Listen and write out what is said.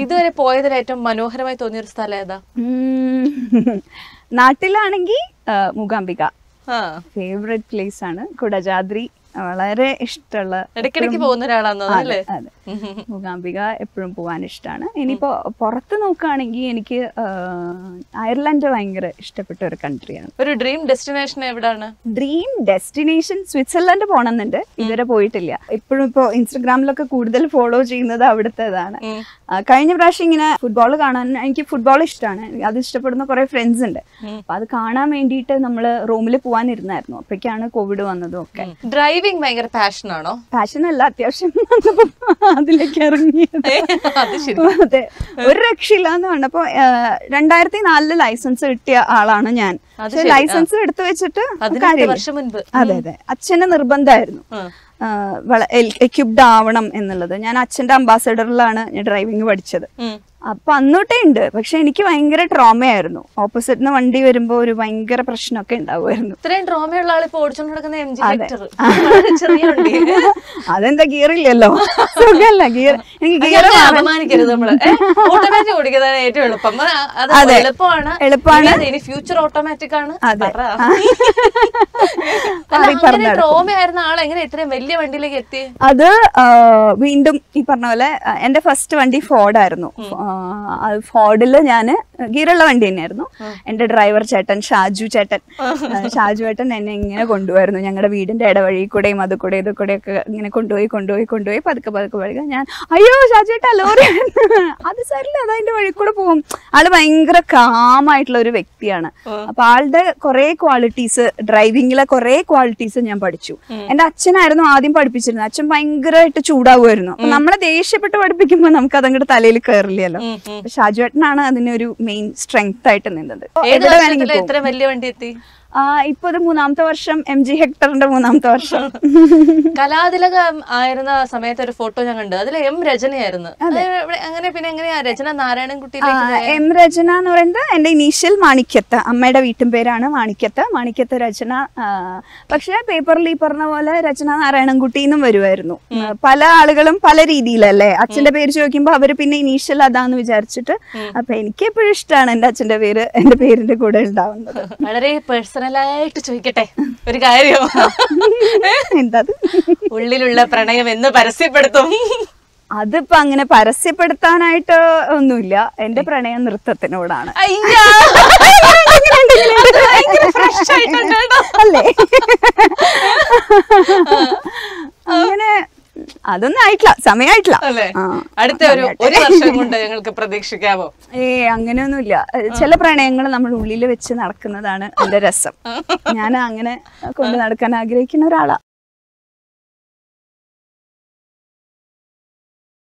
ഇതുവരെ പോയതിൽ ഏറ്റവും മനോഹരമായി തോന്നിയ ഒരു സ്ഥലം ഏതാ ഉം. നാട്ടിലാണെങ്കിൽ മൂകാംബിക ആ ഫേവറേറ്റ് പ്ലേസ് ആണ് കുടജാദ്രി വളരെ ഇഷ്ടമുള്ള ഇടയ്ക്കിടയ്ക്ക് പോകുന്ന ഒരാളാന്ന് അതെ, തോന്നുന്നു അല്ലേ അതെ മൂകാംബിക എപ്പോഴും പോകാൻ ഇഷ്ടമാണ് ഇനിയിപ്പോ പുറത്ത് നോക്കുകയാണെങ്കിൽ എനിക്ക് ആ, അയർലൻഡ് ഭയങ്കര ഇഷ്ടപ്പെട്ട ഒരു കൺട്രിയാണ് ഒരു ഡ്രീം ഡെസ്റ്റിനേഷൻ എവിടാണ് ഡ്രീം ഡെസ്റ്റിനേഷൻ സ്വിറ്റ്സർലൻഡ് പോകണമെന്നുണ്ട് ഇതുവരെ പോയിട്ടില്ല എപ്പോഴും ഇപ്പോൾ ഇൻസ്റ്റഗ്രാമിലൊക്കെ കൂടുതൽ ഫോളോ ചെയ്യുന്നത് അവിടുത്തേതാണ് ഉം. ആ, കഴിഞ്ഞ പ്രാവശ്യം ഇങ്ങനെ ഫുട്ബോൾ കാണാൻ എനിക്ക് ഫുട്ബോൾ ഇഷ്ടമാണ് അത് ഇഷ്ടപ്പെടുന്ന കുറെ ഫ്രണ്ട്സ് ഉണ്ട് അപ്പൊ അത് കാണാൻ വേണ്ടിയിട്ട് നമ്മൾ റൂമിൽ പോകാനിരുന്നായിരുന്നു അപ്പോഴേക്കാണ് കോവിഡ് വന്നതും ഒക്കെ ഡ്രൈവിംഗ് ഭയങ്കര പാഷൻ ആണോ പാഷൻ അല്ല അത്യാവശ്യം അതിലേക്ക് ഇറങ്ങിയത് അത് ശരി അതെ ഒരു രക്ഷയില്ല എന്ന് പറഞ്ഞപ്പോ രണ്ടായിരത്തി നാലില് ലൈസൻസ് കിട്ടിയ ആളാണ് ഞാൻ അത് പക്ഷെ ലൈസൻസ് എടുത്തു വെച്ചിട്ട് പതിനെട്ട് കാര്യമില്ല. വർഷം മുൻപ് അതെ അതെ അച്ഛന് നിർബന്ധമായിരുന്നു ആ. എക്യുപ്ഡ് ആവണം എന്നുള്ളത് ഞാൻ അച്ഛന്റെ അംബാസഡറിലാണ് ഞാൻ ഡ്രൈവിംഗ് പഠിച്ചത് ഉം. അപ്പൊ അന്നോട്ടേ ഉണ്ട് പക്ഷെ എനിക്ക് ഭയങ്കര ട്രോമയായിരുന്നു ഓപ്പോസിറ്റ് വണ്ടി വരുമ്പോ ഒരു ഭയങ്കര പ്രശ്നമൊക്കെ ഉണ്ടാവുമായിരുന്നു ഇത്രയും ട്രോമയുള്ള ആളിപ്പോ ഓടിച്ചോണ്ട് നടക്കുന്ന എം ജി അതെ. ഹെക്ടർ ചെറിയ വണ്ടി അതെന്താ ഗിയർ ഇല്ലല്ലോ സുഖല്ല ഗിയർ എനിക്ക് അത് ഗിയർ അങ്ങനെ അപമാനിക്കരുത് നമ്മള് ഓട്ടോമാറ്റിക് ഓടിക്കുന്നതാണ് ഏറ്റവും എളുപ്പം അത് അത് അതെ. എളുപ്പമാണ് എളുപ്പമാണ്. ഇനി അത് ഇനി ഫ്യൂച്ചർ ഓട്ടോമാറ്റിക് ആണ് അതെ. പറ. ആ. അല്ല, മാറി അങ്ങനെ പറഞ്ഞ് നടക്കും. ട്രോമ ആയിരുന്ന ആൾ എങ്ങനെ ഇത്രയും വലിയ വണ്ടിയിലേക്ക് എത്തി അത് ആ, വീണ്ടും ഈ പറഞ്ഞ പോലെ ആ, എന്റെ ഫസ്റ്റ് വണ്ടി ഫോർഡ് ആയിരുന്നു ഫോർഡിൽ ഞാൻ ഗീറുള്ള വണ്ടി തന്നെയായിരുന്നു എന്റെ ഡ്രൈവർ ചേട്ടൻ ഷാജു ചേട്ടൻ ആ, ഷാജു ചേട്ടൻ എന്നെ ഇങ്ങനെ കൊണ്ടുപോയിരുന്നു ഞങ്ങളുടെ വീടിന്റെ ഇടവഴി കൂടെയും അത് കൂടെ ഇത് കൂടെ ഒക്കെ ഇങ്ങനെ കൊണ്ടുപോയി കൊണ്ടുപോയി കൊണ്ടുപോയി പതുക്കെ പതുക്കെ വഴിക ഞാൻ അയ്യോ ഷാജു ചേട്ടാ ലോറി അത് സരില്ല അത് അതിന്റെ വഴി കൂടെ പോകും ആള് ഭയങ്കര കാമായിട്ടുള്ള ഒരു വ്യക്തിയാണ് അപ്പൊ ആളുടെ കുറെ ക്വാളിറ്റീസ് ഡ്രൈവിംഗിലെ കുറെ ക്വാളിറ്റീസ് ഞാൻ പഠിച്ചു എന്റെ അച്ഛനായിരുന്നു ആദ്യം പഠിപ്പിച്ചിരുന്നത് അച്ഛൻ ഭയങ്കരമായിട്ട് ചൂടാവുമായിരുന്നു അപ്പൊ നമ്മളെ ദേഷ്യപ്പെട്ട് പഠിപ്പിക്കുമ്പോൾ നമുക്ക് അതങ്ങോട്ട് തലയിൽ കയറില്ലല്ലോ ഉം, ഉം. അപ്പൊ ഷാജുവേട്ടനാണ് അതിനൊരു മെയിൻ സ്ട്രെങ്ത് ആയിട്ട് നിന്നത് ഏത് എവിടെ വേണമെങ്കിലും വർഷത്തില് ഇത്ര വലിയ വണ്ടി എത്തി ആ ഇപ്പൊ ഇത് മൂന്നാമത്തെ വർഷം എം ജി ഹെക്ടറിന്റെ മൂന്നാമത്തെ വർഷം കലാതിലകം ആയിരുന്ന സമയത്ത് ഒരു ഫോട്ടോ ഞാൻ കണ്ടു അതിൽ എം രചനയായിരുന്നു അത് എവിടെ- അങ്ങനെ പിന്നെ എങ്ങനെയാ രചന നാരായണൻകുട്ടിയിലേക്ക് ആ, എം രചന എന്ന് പറയുന്നത് എന്റെ ഇനീഷ്യൽ മാണിക്യത്ത് അമ്മയുടെ വീട്ടും പേരാണ് മാണിക്യത്ത് മാണിക്യത്ത് രചന ആ, പക്ഷേ പേപ്പറിൽ ഈ പറഞ്ഞ പോലെ രചന നാരായണൻകുട്ടി എന്നും വരുമായിരുന്നു പല ആളുകളും പല രീതിയിലല്ലേ അച്ഛന്റെ പേര് ചോദിക്കുമ്പോൾ അവര് പിന്നെ ഇനീഷ്യൽ അതാന്ന് വിചാരിച്ചിട്ട് അപ്പൊ എനിക്ക് എപ്പോഴും ഇഷ്ടമാണ് എന്റെ അച്ഛന്റെ പേര് എന്റെ പേരിന്റെ കൂടെ ഉണ്ടാവുന്നത് വളരെ പേഴ്സണലായിട്ട് ചോദിക്കട്ടെ ഒരു കാര്യം എന്താ അത്? ഉള്ളിലുള്ള പ്രണയം എന്ന് പരസ്യപ്പെടുത്തും അതിപ്പോ അങ്ങനെ പരസ്യപ്പെടുത്താനായിട്ട് ഒന്നുമില്ല എന്റെ പ്രണയം നൃത്തത്തിനോടാണ് അയ്യാ അത് ഭയങ്കര fresh ആയിട്ടുണ്ട് കേട്ടോ. അല്ലേ അങ്ങനെ അതൊന്നും ആയിട്ടില്ല സമയമായിട്ടില്ല അല്ലേ ആ. അടുത്ത ഒരു ഒരു വർഷം കൊണ്ട് ഞങ്ങൾക്ക് പ്രതീക്ഷിക്കാമോ ഏ അങ്ങനെയൊന്നുമില്ല ഏ, ചില പ്രണയങ്ങൾ നമ്മുടെ ഉള്ളിൽ വെച്ച് നടക്കുന്നതാണ് എന്റെ രസം ഞാൻ അങ്ങനെ കൊണ്ട് നടക്കാൻ ആഗ്രഹിക്കുന്ന ഒരാളാ